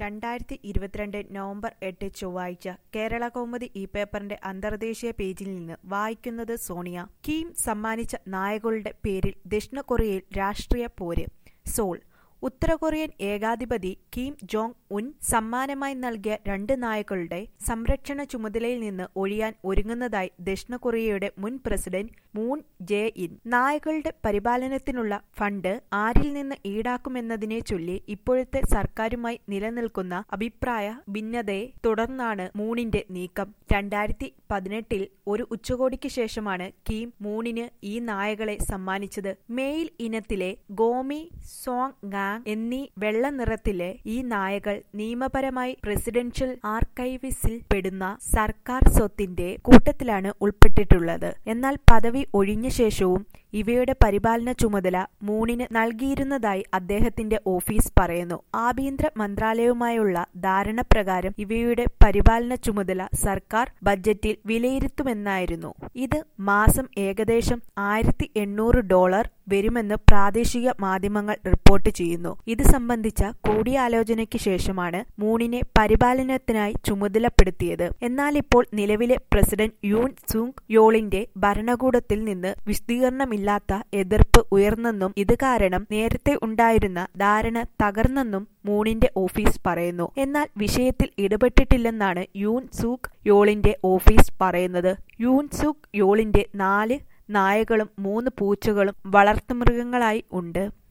രണ്ടായിരത്തി ഇരുപത്തിരണ്ട് നവംബർ എട്ട് ചൊവ്വാഴ്ച കേരള കൗമുദി ഈ പേപ്പറിന്റെ അന്തർദേശീയ പേജിൽ നിന്ന് വായിക്കുന്നത് സോണിയ കീം സമ്മാനിച്ച നായകളുടെ പേരിൽ ദക്ഷിണ കൊറിയയിൽ രാഷ്ട്രീയ പോര് സോൾ ഉത്തര കൊറിയൻ ഏകാധിപതി കിം ജോങ് ഉൻ സമ്മാനമായി നൽകിയ രണ്ട് നായകളുടെ സംരക്ഷണ ചുമതലയിൽ നിന്ന് ഒഴിയാൻ ഒരുങ്ങുന്നതായി ദക്ഷിണ കൊറിയയുടെ മുൻ പ്രസിഡന്റ് മൂൺ ജെ ഇൻ നായകളുടെ പരിപാലനത്തിനുള്ള ഫണ്ട് ആരിൽ നിന്ന് ഈടാക്കുമെന്നതിനെ ചൊല്ലി ഇപ്പോഴത്തെ സർക്കാരുമായി നിലനിൽക്കുന്ന അഭിപ്രായ ഭിന്നതയെ തുടർന്നാണ് മൂണിന്റെ നീക്കം രണ്ടായിരത്തി പതിനെട്ടിൽ ഒരു ഉച്ചകോടിക്ക് ശേഷമാണ് കിം മൂണിന് ഈ നായകളെ സമ്മാനിച്ചത് മെയിൽ ഇനത്തിലെ ഗോമി സോങ് ഗാങ് എന്നീ വെള്ള നിറത്തിലെ ഈ നായകൾ നിയമപരമായി പ്രസിഡൻഷ്യൽ ആർക്കൈവിസിൽ പെടുന്ന സർക്കാർ സ്വത്തിന്റെ കൂട്ടത്തിലാണ് ഉൾപ്പെട്ടിട്ടുള്ളത് എന്നാൽ പദവി ഒഴിഞ്ഞ ശേഷവും ഇവയുടെ പരിപാലന ചുമതല മൂണിന് നൽകിയിരുന്നതായി അദ്ദേഹത്തിന്റെ ഓഫീസ് പറയുന്നു ആഭ്യന്തര മന്ത്രാലയവുമായുള്ള ധാരണ പ്രകാരം ഇവയുടെ പരിപാലന ചുമതല സർക്കാർ ബജറ്റിൽ വിലയിരുത്തുമെന്നായിരുന്നു ഇത് മാസം ഏകദേശം ആയിരത്തി എണ്ണൂറ് ഡോളർ വരുമെന്ന് പ്രാദേശിക മാധ്യമങ്ങൾ റിപ്പോർട്ട് ചെയ്യുന്നു ഇത് സംബന്ധിച്ച കൂടിയാലോചനയ്ക്ക് ശേഷമാണ് മൂണിനെ പരിപാലനത്തിനായി ചുമതലപ്പെടുത്തിയത് എന്നാൽ ഇപ്പോൾ നിലവിലെ പ്രസിഡന്റ് യൂൺ സുങ് യോളിന്റെ ഭരണകൂടത്തിൽ നിന്ന് വിശദീകരണമില്ലാത്ത എതിർപ്പ് ഉയർന്നെന്നും ഇത് കാരണം നേരത്തെ ഉണ്ടായിരുന്ന ധാരണ തകർന്നെന്നും മൂണിന്റെ ഓഫീസ് പറയുന്നു എന്നാൽ വിഷയത്തിൽ ഇടപെട്ടിട്ടില്ലെന്നാണ് യൂൻ സൂക്ക് യോളിന്റെ ഓഫീസ് പറയുന്നത് യൂൻ സൂക്ക് യോളിന്റെ നാല് നായകളും മൂന്ന് പൂച്ചകളും വളർത്തുമൃഗങ്ങളായി ഉണ്ട്